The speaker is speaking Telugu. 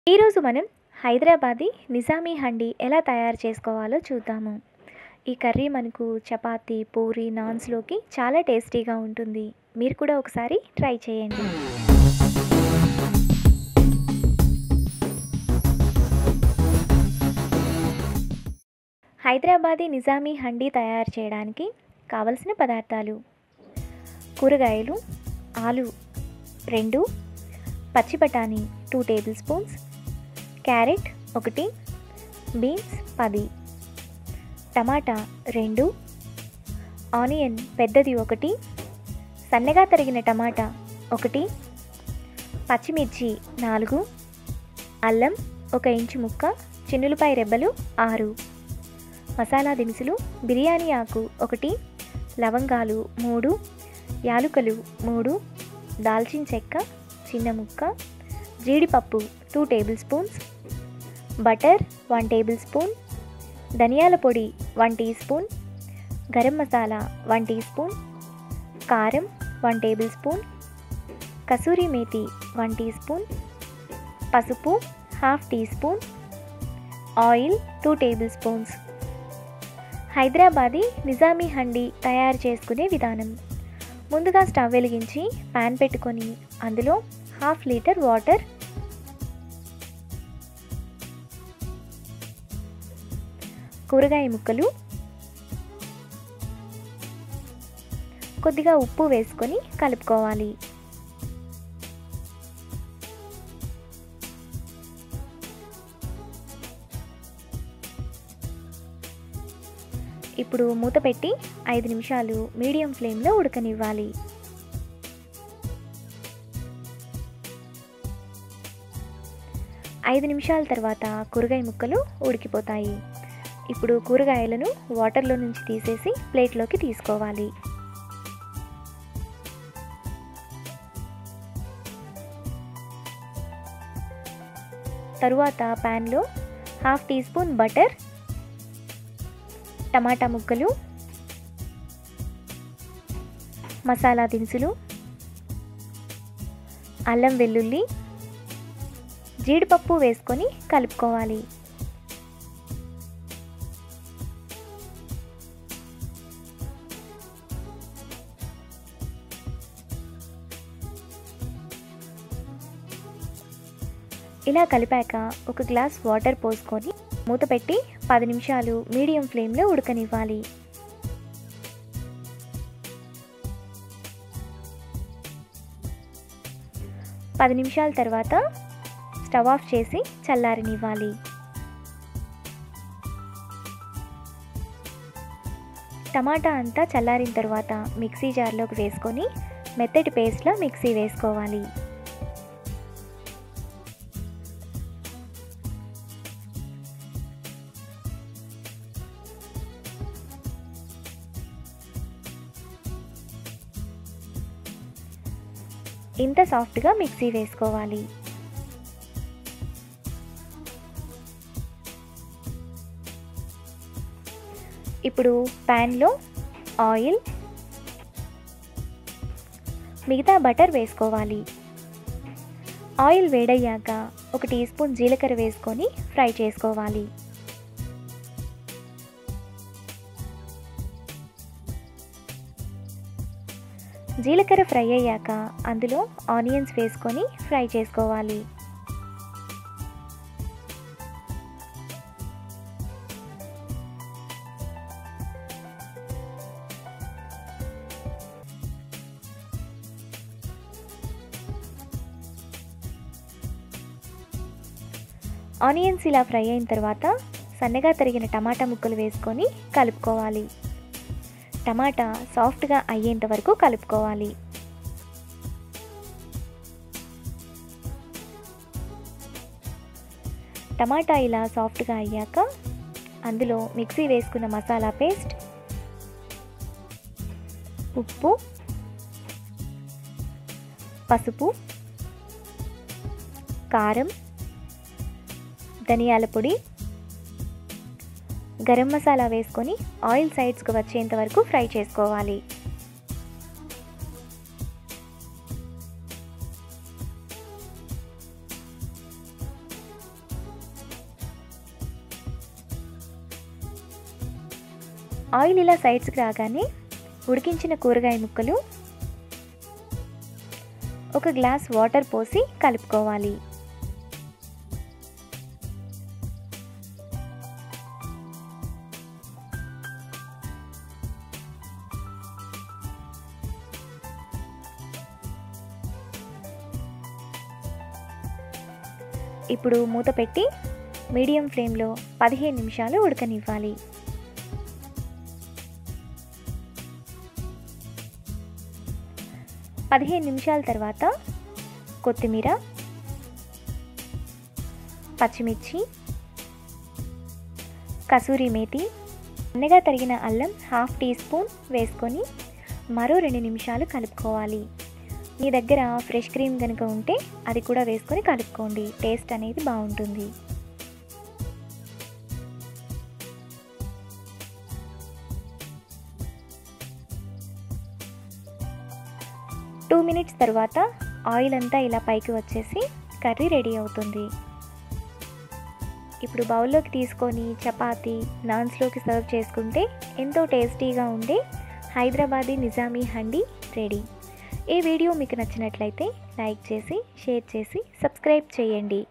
ఈరోజు మనం హైదరాబాదీ నిజామీ హండీ ఎలా తయారు చేసుకోవాలో చూద్దాము ఈ కర్రీ మనకు చపాతీ పూరి నాన్స్లోకి చాలా టేస్టీగా ఉంటుంది మీరు కూడా ఒకసారి ట్రై చేయండి హైదరాబాదీ నిజామీ హండీ తయారు చేయడానికి కావలసిన పదార్థాలు కూరగాయలు ఆలు రెండు పచ్చి బఠానీ టూ టేబుల్ స్పూన్స్ క్యారెట్ ఒకటి బీన్స్ పది టమాటా రెండు ఆనియన్ పెద్దది ఒకటి సన్నగా తరిగిన టమాటా ఒకటి పచ్చిమిర్చి నాలుగు అల్లం ఒక ఇంచు ముక్క చిన్నులపాయ రెబ్బలు ఆరు మసాలా దినుసులు బిర్యానీ ఆకు ఒకటి లవంగాలు మూడు యాలుకలు మూడు దాల్చిన చెక్క చిన్న ముక్క జీడిపప్పు two tablespoons butter one tablespoon ధనియాల పొడి one teaspoon garam masala one teaspoon కారం one tablespoon kasuri methi one teaspoon పసుపు half teaspoon oil two tablespoons Hyderabadi Nizami handi తయారు చేసుకునే విధానం ముందుగా స్టవ్ వెలిగించి పాన్ పెట్టుకొని అందులో హాఫ్ లీటర్ వాటర్ కూరగాయ ముక్కలు కొద్దిగా ఉప్పు వేసుకొని కలుపుకోవాలి ఇప్పుడు మూత పెట్టి ఐదు నిమిషాలు మీడియం ఫ్లేమ్లో ఉడకనివ్వాలి ఐదు నిమిషాల తర్వాత కూరగాయ ముక్కలు ఉడికిపోతాయి ఇప్పుడు కూరగాయలను వాటర్లో నుంచి తీసేసి ప్లేట్లోకి తీసుకోవాలి తరువాత ప్యాన్లో హాఫ్ టీ స్పూన్ బటర్ టమాటా ముక్కలు మసాలా దినుసులు అల్లం వెల్లుల్లి జీడిపప్పు వేసుకొని కలుపుకోవాలి ఇలా కలిపాక ఒక గ్లాస్ వాటర్ పోసుకొని మూత పెట్టి పది నిమిషాలు మీడియం ఫ్లేమ్లో ఉడకనివ్వాలి పది నిమిషాల తర్వాత స్టవ్ ఆఫ్ చేసి చల్లారనివ్వాలి టమాటా అంతా చల్లారిన తర్వాత మిక్సీ జార్లోకి వేసుకొని మెత్తటి పేస్ట్లో మిక్సీ వేసుకోవాలి ఇంత సాఫ్ట్గా మిక్సీ వేసుకోవాలి ఇప్పుడు ప్యాన్లో ఆయిల్ మిగతా బటర్ వేసుకోవాలి ఆయిల్ వేడయ్యాక ఒక టీ స్పూన్ జీలకర్ర వేసుకొని ఫ్రై చేసుకోవాలి జీలకర్ర ఫ్రై అయ్యాక అందులో ఆనియన్స్ వేసుకొని ఫ్రై చేసుకోవాలి ఆనియన్స్ ఇలా ఫ్రై అయిన తర్వాత సన్నగా తరిగిన టమాటా ముక్కలు వేసుకొని కలుపుకోవాలి టమాటా సాఫ్ట్గా అయ్యేంత వరకు కలుపుకోవాలి టమాటా ఇలా సాఫ్ట్గా అయ్యాక అందులో మిక్సీ వేసుకున్న మసాలా పేస్ట్ ఉప్పు పసుపు కారం ధనియాల పొడి గరం మసాలా వేసుకొని ఆయిల్ సైడ్స్కి వచ్చేంత వరకు ఫ్రై చేసుకోవాలి ఆయిల్ ఇలా సైడ్స్కి రాగానే ఉడికించిన కూరగాయ ముక్కలు ఒక గ్లాస్ వాటర్ పోసి కలుపుకోవాలి ఇప్పుడు మూత పెట్టి మీడియం ఫ్లేమ్లో పదిహేను నిమిషాలు ఉడకనివ్వాలి పదిహేను నిమిషాల తర్వాత కొత్తిమీర పచ్చిమిర్చి కసూరి మేతి సన్నగా తరిగిన అల్లం హాఫ్ టీ స్పూన్ వేసుకొని మరో రెండు నిమిషాలు కలుపుకోవాలి మీ దగ్గర ఫ్రెష్ క్రీమ్ కనుక ఉంటే అది కూడా వేసుకొని కలుపుకోండి టేస్ట్ అనేది బాగుంటుంది టూ మినిట్స్ తర్వాత ఆయిల్ అంతా ఇలా పైకి వచ్చేసి కర్రీ రెడీ అవుతుంది ఇప్పుడు బౌల్లోకి తీసుకొని చపాతీ నాన్స్లోకి సర్వ్ చేసుకుంటే ఎంతో టేస్టీగా ఉండే హైదరాబాదీ నిజామీ హండీ రెడీ ఈ వీడియో మీకు నచ్చినట్లయితే లైక్ చేసి షేర్ చేసి సబ్స్క్రైబ్ చేయండి